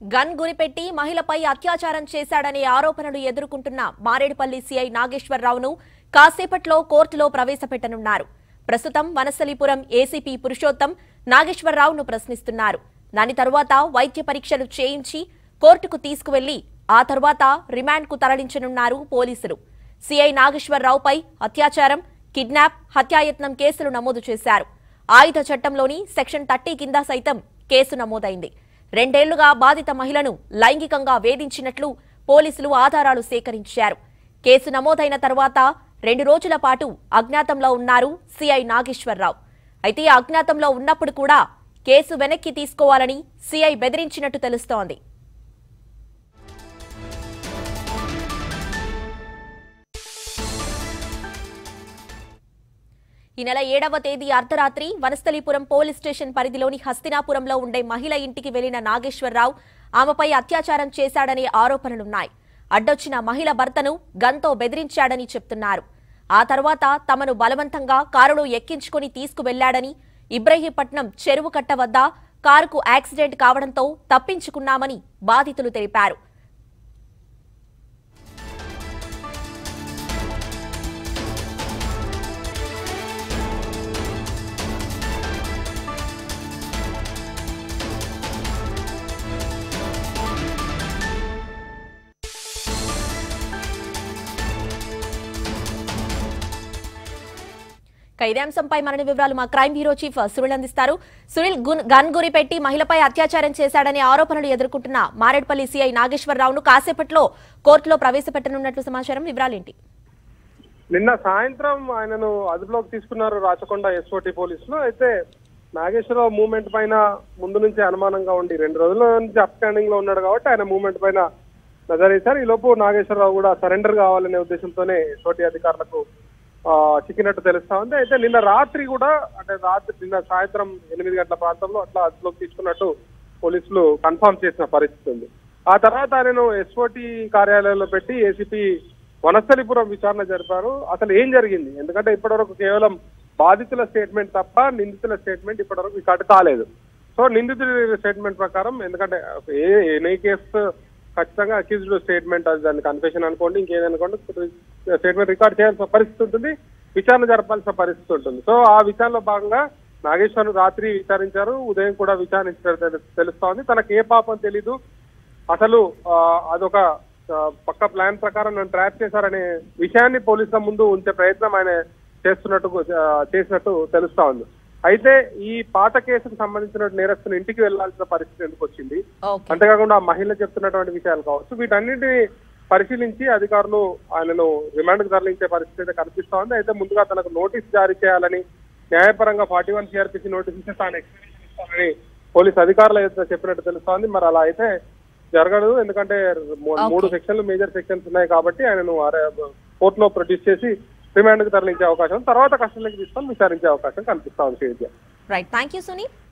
Gun గురిపెట్టి మహిళపై అత్యాచారం చేశాడనే ఆరోపణలు ఎదుర్కొంటున్న మారేడుపల్లి సీఐ నాగేశ్వరరావును కాసేపట్లో కోర్టులో ప్రవేశపెట్టనున్నారు ప్రస్తుతం వనస్థలీపురం ఏసీపీ పురుషోత్తం నాగేశ్వరరావును ప్రశ్నిస్తున్నారు దాని తరువాత వైద్య పరీక్షలు చేయించి కోర్టుకు తీసుకువెళ్లి ఆ తర్వాత రిమాండ్కు తరలించనున్నారు పోలీసులు సీఐ నాగేశ్వరరావుపై అత్యాచారం కిడ్నాప్ హత్యాయత్నం కేసులు నమోదు చేశారు ఆయుధ చట్టంలోని సెక్షన్ థర్టీ కింద సైతం కేసు నమోదైంది రెండేళ్లుగా బాధిత మహిళను లైంగికంగా వేధించినట్లు పోలీసులు ఆధారాలు సేకరించారు కేసు నమోదైన తర్వాత రెండు రోజుల పాటు అజ్ఞాతంలో ఉన్నారు సిఐ నాగేశ్వరరావు అయితే అజ్ఞాతంలో ఉన్నప్పుడు కూడా కేసు వెనక్కి తీసుకోవాలని సిఐ బెదిరించినట్టు తెలుస్తోంది ఈ నెల ఏడవ తేదీ అర్ధరాత్రి వనస్థలీపురం పోలీస్ స్టేషన్ పరిధిలోని హస్తినాపురంలో ఉండే మహిళ ఇంటికి వెళ్లిన నాగేశ్వరరావు ఆమెపై అత్యాచారం చేశాడనే ఆరోపణలున్నాయి అడ్డొచ్చిన మహిళ భర్తను గన్తో బెదిరించాడని చెప్తున్నారు ఆ తర్వాత తమను బలవంతంగా కారులో ఎక్కించుకుని తీసుకువెళ్లాడని ఇబ్రహీంపట్నం చెరువు కట్ట వద్ద కారుకు యాక్సిడెంట్ కావడంతో తప్పించుకున్నామని బాధితులు తెలిపారు ఇక ఇదే అంశంపై మరిన్ని వివరాలు మా క్రైమ్ బ్యూరో చీఫ్ సునీల్ అందిస్తారు సునీల్ గున్- గన్ గురి పెట్టి మహిళపై అత్యాచారం చేశాడనే ఆరోపణలు ఎదుర్కొంటున్న మారేడ్పల్లి సీఐ నాగేశ్వరరావును కాసేపట్లో కోర్టులో ప్రవేశపెట్టనున్నట్లు సమాచారం వివరాలేంటి నిన్న సాయంత్రం ఆయనను అదుపులోకి తీసుకున్నారు రాచకొండ ఎస్ఓటి పోలీసులు అయితే నాగేశ్వరరావు మూవ్మెంట్ పైన ముందు నుంచి అనుమానంగా ఉండి రెండు రోజుల నుంచి అప్స్టాండింగ్ లో ఉన్నాడు కాబట్టి ఆయన మూవ్మెంట్ పైన నజరేశారు ఈ లోపు నాగేశ్వరరావు కూడా సరెండర్ కావాలనే ఉద్దేశంతోనే ఎస్ఓటి అధికారులకు ఆ, చిక్కినట్టు తెలుస్తా ఉంది అయితే నిన్న రాత్రి కూడా అంటే రాత్రి నిన్న సాయంత్రం ఎనిమిది గంటల ప్రాంతంలో అట్లా అదుపులోకి తీసుకున్నట్టు పోలీసులు కన్ఫర్మ్ చేసిన పరిస్థితి ఉంది ఆ తర్వాత ఆయనను ఎస్ఓటి కార్యాలయంలో పెట్టి ఏసీపీ వనస్థలిపురం విచారణ జరిపారు అసలు ఏం జరిగింది ఎందుకంటే ఇప్పటివరకు కేవలం బాధితుల స్టేట్మెంట్ తప్ప నిందితుల స్టేట్మెంట్ ఇప్పటివరకు రికార్డు కాలేదు సో నిందితుడి స్టేట్మెంట్ ప్రకారం ఎందుకంటే ఏ ఎనీ కేసు ఖచ్చితంగా అక్యూజ్డ్ స్టేట్మెంట్ అది దాన్ని కన్ఫెషన్ అనుకోండి ఇంకేదనుకోండి స్టేట్మెంట్ రికార్డ్ చేయాల్సిన పరిస్థితి ఉంటుంది విచారణ జరపాల్సిన పరిస్థితి ఉంటుంది సో ఆ విచారణలో భాగంగా నాగేశ్వర్ రాత్రి విచారించారు ఉదయం కూడా విచారించారు తెలు- తెలుస్తా ఉంది తనకు ఏ పాపం తెలీదు అసలు ఆ, అదొక ఆ, పక్క ప్లాన్ ప్రకారం నన్ను ట్రాప్ చేశారనే విషయాన్ని పోలీసుల ముందు ఉంచే ప్రయత్నం ఆయన చేస్తున్నట్టు ఆ, చేసినట్టు తెలుస్తా ఉంది అయితే ఈ పాత కేసుకు సంబంధించిన నేరస్తులు ఇంటికి వెళ్లాల్సిన పరిస్థితి ఎందుకు వచ్చింది ఓకే అంతేకాకుండా ఆ మహిళ చెప్తున్నటువంటి విషయాలు కావచ్చు వీటన్నిటిని పరిశీలించి అధికారులు ఆయనను రిమాండ్ కు తరలించే పరిస్థితి అయితే కనిపిస్తా ఉంది అయితే ముందుగా తనకు నోటీస్ జారీ చేయాలని న్యాయపరంగా ఫార్టీ వన్ సిఆర్పిసి నోటీస్ ఇస్తే తాను ఎక్స్ప్లెనేషన్ ఇస్తానని పోలీస్ అధికారులు అయితే చెప్పినట్టు తెలుస్తోంది మరి అలా అయితే జరగదు ఎందుకంటే మూ- Okay. మూడు సెక్షన్లు మేజర్ సెక్షన్స్ ఉన్నాయి కాబట్టి ఆయనను కోర్టులో ప్రొడ్యూస్ చేసి రిమాండ్ కు తరలించే అవకాశం తర్వాత కస్టడీకి తీసుకొని విచారించే అవకాశం కనిపిస్తా ఉంది Srividya right thank you Sunil